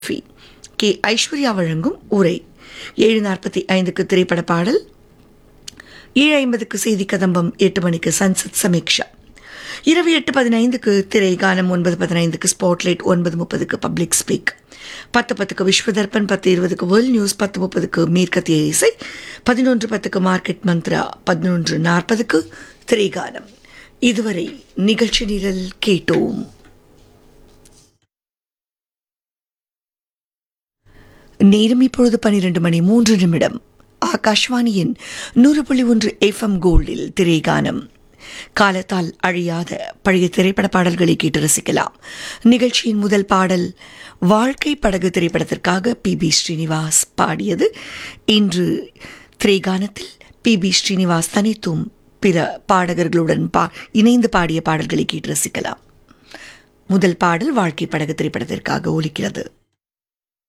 ஃபி கே ஐஸ்வர்யா வழங்கும் உரை ஏழு நாற்பத்தி ஐந்துக்கு திரைப்பட பாடல் ஏழு ஐம்பதுக்கு செய்தி கதம்பம் எட்டு மணிக்கு சன்சத் சமீக்ஷா இரவு எட்டு பதினைந்துக்கு திரை கானம் ஒன்பது பதினைந்துக்கு ஸ்பாட்லைட் ஒன்பது முப்பதுக்கு பப்ளிக் ஸ்பீக் பத்து பத்துக்கு விஸ்வதர்பன் பத்து இருபதுக்கு வேர்ல்ட் நியூஸ் பத்து முப்பதுக்கு மேற்கத்திய இசை பதினொன்று பத்துக்கு மார்க்கெட் மந்த்ரா பதினொன்று நாற்பதுக்கு திரைகானம் இதுவரை நிகழ்ச்சி நிரல் கேட்டோம் நேரம் இப்பொழுது பனிரெண்டு மணி மூன்று நிமிடம் ஆகாஷ்வாணியின் நூறு புள்ளி ஒன்று எஃப்எம் கோல்டில் திரைகானம் காலத்தால் அழியாத பழைய திரைப்பட பாடல்களை கேட்டு ரசிக்கலாம் நிகழ்ச்சியின் முதல் பாடல் வாழ்க்கை படகு திரைப்படத்திற்காக பி பி ஸ்ரீனிவாஸ் பாடியது இன்று திரைகானத்தில் பி பி ஸ்ரீனிவாஸ் தனித்தும் பிற பாடகர்களுடன் பா இணைந்து பாடிய பாடல்களை கேட்டு ரசிக்கலாம் முதல் பாடல் வாழ்க்கை படகு திரைப்படத்திற்காக ஒலிக்கிறது